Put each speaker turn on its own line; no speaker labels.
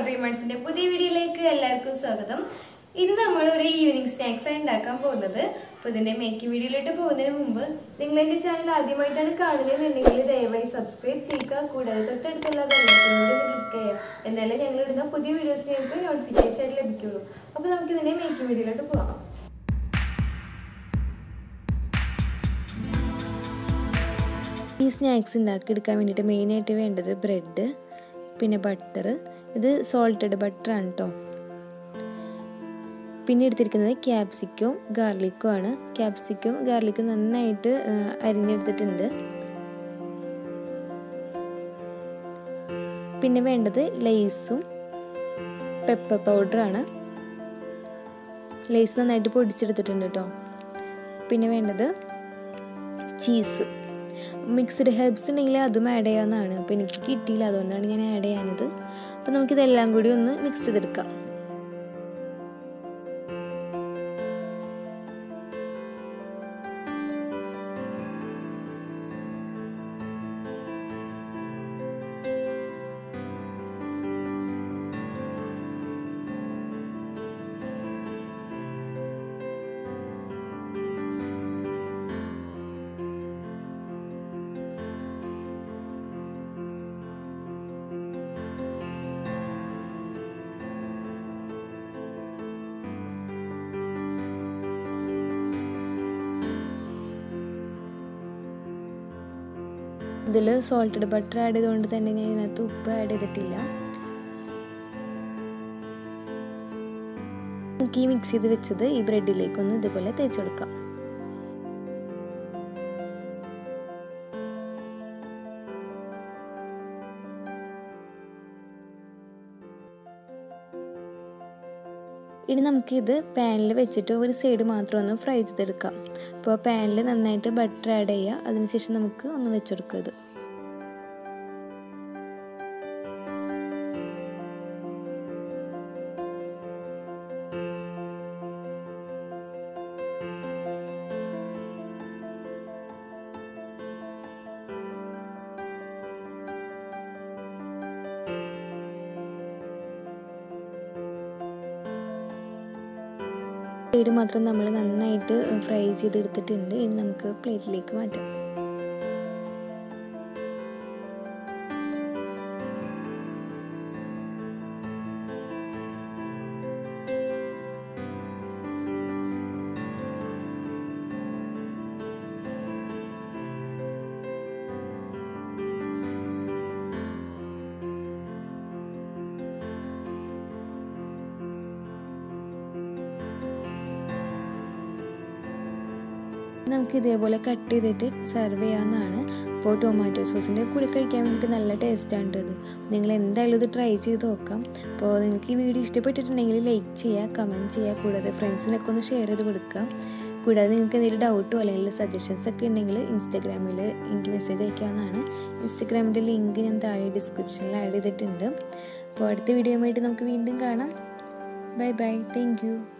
റീമൺസിന്റെ പുതിയ വീഡിയോയിലേക്ക് എല്ലാവർക്കും സ്വാഗതം ഇന്ന് നമ്മൾ ഒരു ഈവനിങ് സ്നാക്സ് ആണ് ഉണ്ടാക്കാൻ പോകുന്നത് അപ്പോൾ ഇതിന്റെ മേക്കിംഗ് വീഡിയോയിലോട്ട് പോകുന്നതിന് മുമ്പ് നിങ്ങൾ എന്റെ ചാനൽ ആദ്യമായിട്ടാണ് കാണുന്നതെന്നുണ്ടെങ്കിൽ ദയവായി സബ്സ്ക്രൈബ് ചെയ്യുക കൂടാതെ തൊട്ടടുത്തുള്ള ബെല്ലൈക്കനോട് ക്ലിക്ക് ചെയ്യുക എന്നാലേ ഞങ്ങൾ ഇടുന്ന പുതിയ വീഡിയോസ് നിങ്ങൾക്ക് നോട്ടിഫിക്കേഷൻ ആയിട്ട് ലഭിക്കുള്ളൂ അപ്പോൾ നമുക്ക് ഇതിന്റെ മേക്കിംഗ് വീഡിയോയിലോട്ട് പോകാം
ഈ സ്നാക്സ് ഉണ്ടാക്കിയെടുക്കാൻ വേണ്ടിയിട്ട് മെയിനായിട്ട് വേണ്ടത് ബ്രെഡ് പിന്നെ ബട്ടർ ഇത് സോൾട്ടഡ് ബട്ടറാണ് കേട്ടോ പിന്നെ എടുത്തിരിക്കുന്നത് ക്യാപ്സിക്കും ഗാർലിക്കും ആണ് ക്യാപ്സിക്കും ഗാർലിക്കും നന്നായിട്ട് ആ, അരിഞ്ഞെടുത്തിട്ടുണ്ട് പിന്നെ വേണ്ടത് ലേസും പെപ്പർ പൗഡറാണ് ലേസ് നന്നായിട്ട് പൊടിച്ചെടുത്തിട്ടുണ്ട് കേട്ടോ പിന്നെ വേണ്ടത് ചീസ് മിക്സ്ഡ് ഹെർബ്സ് ഉണ്ടെങ്കിൽ അതും ആഡ് ചെയ്യാവുന്നതാണ് അപ്പോൾ എനിക്ക് കിട്ടിയില്ല അതുകൊണ്ടാണ് ഞാൻ ആഡ് ചെയ്യാനത് അപ്പോൾ നമുക്കിതെല്ലാം കൂടി ഒന്ന് മിക്സ് ചെയ്തെടുക്കാം ഇതിൽ സോൾട്ടഡ് ബട്ടർ ആഡ് ചെയ്തുകൊണ്ട് തന്നെ ഞാൻ ഇതിനകത്ത് ഉപ്പ് ആഡ് ചെയ്തിട്ടില്ല നമുക്ക് ഈ മിക്സ് ചെയ്ത് വെച്ചത് ഈ ബ്രെഡിലേക്കൊന്ന് ഇതുപോലെ തേച്ച് കൊടുക്കാം ഇനി നമുക്കിത് പാനിൽ വെച്ചിട്ട് ഒരു സൈഡ് മാത്രം ഒന്ന് ഫ്രൈ ചെയ്തെടുക്കാം അപ്പോൾ പാനിൽ നന്നായിട്ട് ബട്ടർ ആഡ് ചെയ്യുക അതിനുശേഷം നമുക്ക് ഒന്ന് വെച്ചെടുക്കുക ഇത് സൈഡ് മാത്രം നമ്മൾ നന്നായിട്ട് ഫ്രൈ ചെയ്തെടുത്തിട്ടുണ്ട് ഇനി നമുക്ക് പ്ലേറ്റിലേക്ക് മാറ്റാം നമുക്ക് ഇതേപോലെ കട്ട് ചെയ്തിട്ട് സെർവ് ചെയ്യാവുന്നതാണ് അപ്പോൾ ടൊമാറ്റോ സോസിൻ്റെ കൂടെ കഴിക്കാൻ വേണ്ടിയിട്ട് നല്ല ടേസ്റ്റാണ് ഇത് നിങ്ങൾ എന്തായാലും ഇത് ട്രൈ ചെയ്ത് നോക്കാം അപ്പോൾ നിങ്ങൾക്ക് ഈ വീഡിയോ ഇഷ്ടപ്പെട്ടിട്ടുണ്ടെങ്കിൽ ലൈക്ക് ചെയ്യുക കമൻറ്റ് ചെയ്യുക കൂടാതെ ഫ്രണ്ട്സിനൊക്കെ ഒന്ന് ഷെയർ ചെയ്ത് കൊടുക്കുക കൂടാതെ നിങ്ങൾക്ക് എന്തെങ്കിലും ഡൗട്ടോ അല്ലെങ്കിൽ സജഷൻസ് ഒക്കെ ഉണ്ടെങ്കിൽ ഇൻസ്റ്റാഗ്രാമിൽ എനിക്ക് മെസ്സേജ് അയക്കാവുന്നതാണ് ഇൻസ്റ്റാഗ്രാമിൻ്റെ ലിങ്ക് ഞാൻ താഴെ ഡിസ്ക്രിപ്ഷനിൽ ആഡ് ചെയ്തിട്ടുണ്ട് അപ്പോൾ അടുത്ത വീഡിയോയുമായിട്ട് നമുക്ക് വീണ്ടും കാണാം ബൈ ബൈ താങ്ക് യു